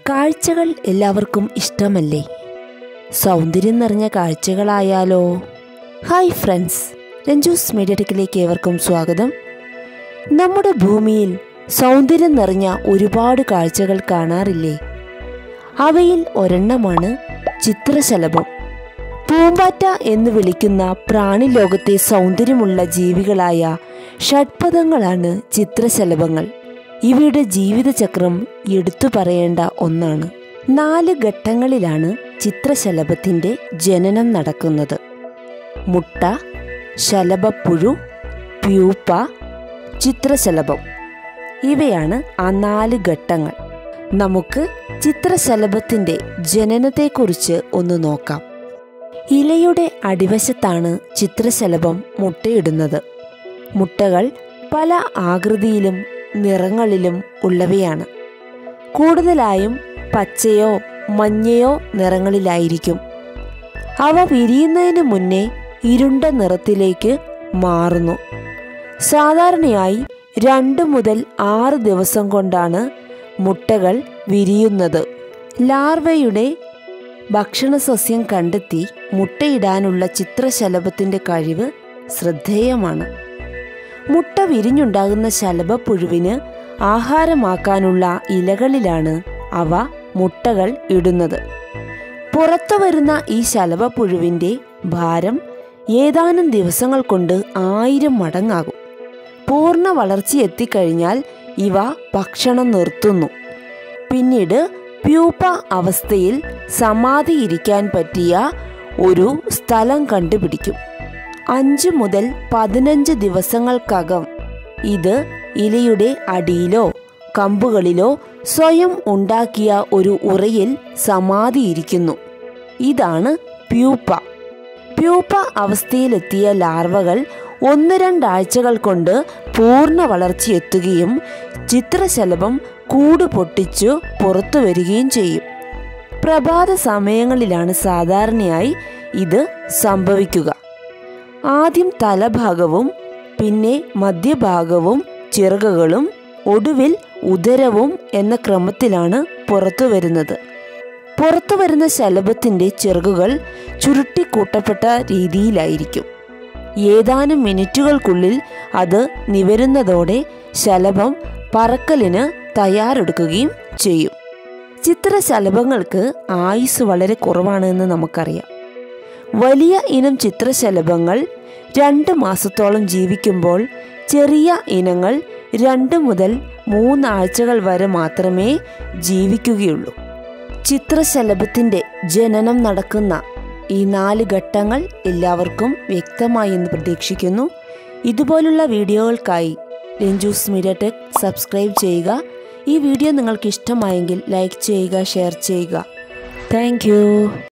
കാഴ്ചകൾ എല്ലാവർക്കും ഇഷ്ടമല്ലേ സൗന്ദര്യം നിറഞ്ഞ കാഴ്ചകളായാലോ ഹായ് ഫ്രണ്ട്സ് രഞ്ജൂസ് മീഡിയടെക്കിലേക്ക് ഏവർക്കും സ്വാഗതം നമ്മുടെ ഭൂമിയിൽ സൗന്ദര്യം നിറഞ്ഞ ഒരുപാട് കാഴ്ചകൾ കാണാറില്ലേ അവയിൽ ഒരെണ്ണമാണ് ചിത്രശലഭം പൂമ്പാറ്റ എന്ന് വിളിക്കുന്ന പ്രാണിലോകത്തെ സൗന്ദര്യമുള്ള ജീവികളായ ഷഡ്പദങ്ങളാണ് ചിത്രശലഭങ്ങൾ ഇവയുടെ ജീവിതചക്രം എടുത്തു പറയേണ്ട ഒന്നാണ് നാല് ഘട്ടങ്ങളിലാണ് ചിത്രശലഭത്തിന്റെ ജനനം നടക്കുന്നത് മുട്ട ശലഭപ്പുഴു പ്യൂപ്പ ചിത്രശലഭം ഇവയാണ് ആ നാല് ഘട്ടങ്ങൾ നമുക്ക് ചിത്രശലഭത്തിന്റെ ജനനത്തെക്കുറിച്ച് ഒന്ന് നോക്കാം ഇലയുടെ അടിവശത്താണ് ചിത്രശലഭം മുട്ടയിടുന്നത് മുട്ടകൾ പല ആകൃതിയിലും നിറങ്ങളിലും ഉള്ളവയാണ് കൂടുതലായും പച്ചയോ മഞ്ഞയോ നിറങ്ങളിലായിരിക്കും അവ വിരിയുന്നതിന് മുന്നേ ഇരുണ്ട നിറത്തിലേക്ക് മാറുന്നു സാധാരണയായി രണ്ട് മുതൽ ആറ് ദിവസം കൊണ്ടാണ് മുട്ടകൾ വിരിയുന്നത് ലാർവയുടെ ഭക്ഷണസസ്യം കണ്ടെത്തി മുട്ടയിടാനുള്ള ചിത്രശലഭത്തിന്റെ കഴിവ് ശ്രദ്ധേയമാണ് മുട്ട വിരിഞ്ഞുണ്ടാകുന്ന ശലഭപ്പുഴുവിന് ആഹാരമാക്കാനുള്ള ഇലകളിലാണ് അവ മുട്ടകൾ ഇടുന്നത് പുറത്തു വരുന്ന ഈ ശലഭപ്പുഴുവിൻ്റെ ഭാരം ഏതാനും ദിവസങ്ങൾ കൊണ്ട് ആയിരം മടങ്ങാകും പൂർണ്ണ വളർച്ചയെത്തിക്കഴിഞ്ഞാൽ ഇവ ഭക്ഷണം നിർത്തുന്നു പിന്നീട് പ്യൂപ്പ അവസ്ഥയിൽ സമാധിയിരിക്കാൻ പറ്റിയ ഒരു സ്ഥലം കണ്ടുപിടിക്കും അഞ്ച് മുതൽ പതിനഞ്ച് ദിവസങ്ങൾക്കകം ഇത് ഇലയുടെ അടിയിലോ കമ്പുകളിലോ സ്വയം ഉണ്ടാക്കിയ ഒരു ഉറയിൽ സമാധിയിരിക്കുന്നു ഇതാണ് പ്യൂപ്പ പ്യൂപ്പ അവസ്ഥയിലെത്തിയ ലാർവകൾ ഒന്ന് രണ്ടാഴ്ചകൾ കൊണ്ട് പൂർണ്ണ വളർച്ചയെത്തുകയും ചിത്രശലഭം കൂട് പൊട്ടിച്ചു പുറത്തു വരികയും ചെയ്യും പ്രഭാത സമയങ്ങളിലാണ് സാധാരണയായി ഇത് സംഭവിക്കുക ആദ്യം തലഭാഗവും പിന്നെ മധ്യഭാഗവും ചിറകുകളും ഒടുവിൽ ഉദരവും എന്ന ക്രമത്തിലാണ് പുറത്തു വരുന്നത് പുറത്തു വരുന്ന ശലഭത്തിന്റെ ചിറകുകൾ ചുരുട്ടിക്കൂട്ടപ്പെട്ട രീതിയിലായിരിക്കും ഏതാനും മിനിറ്റുകൾക്കുള്ളിൽ അത് നിവരുന്നതോടെ ശലഭം പറക്കലിന് തയ്യാറെടുക്കുകയും ചെയ്യും ചിത്രശലഭങ്ങൾക്ക് ആയുസ് വളരെ കുറവാണ് എന്ന് നമുക്കറിയാം വലിയ ഇനം ചിത്രശലഭങ്ങൾ രണ്ട് മാസത്തോളം ജീവിക്കുമ്പോൾ ചെറിയ ഇനങ്ങൾ രണ്ട് മുതൽ മൂന്നാഴ്ചകൾ വരെ മാത്രമേ ജീവിക്കുകയുള്ളൂ ചിത്രശലഭത്തിൻ്റെ ജനനം നടക്കുന്ന ഈ നാല് ഘട്ടങ്ങൾ എല്ലാവർക്കും വ്യക്തമായി എന്ന് പ്രതീക്ഷിക്കുന്നു ഇതുപോലുള്ള വീഡിയോകൾക്കായി രഞ്ജൂസ് മീഡിയ ടെക് സബ്സ്ക്രൈബ് ചെയ്യുക ഈ വീഡിയോ നിങ്ങൾക്ക് ഇഷ്ടമായെങ്കിൽ ലൈക്ക് ചെയ്യുക ഷെയർ ചെയ്യുക താങ്ക്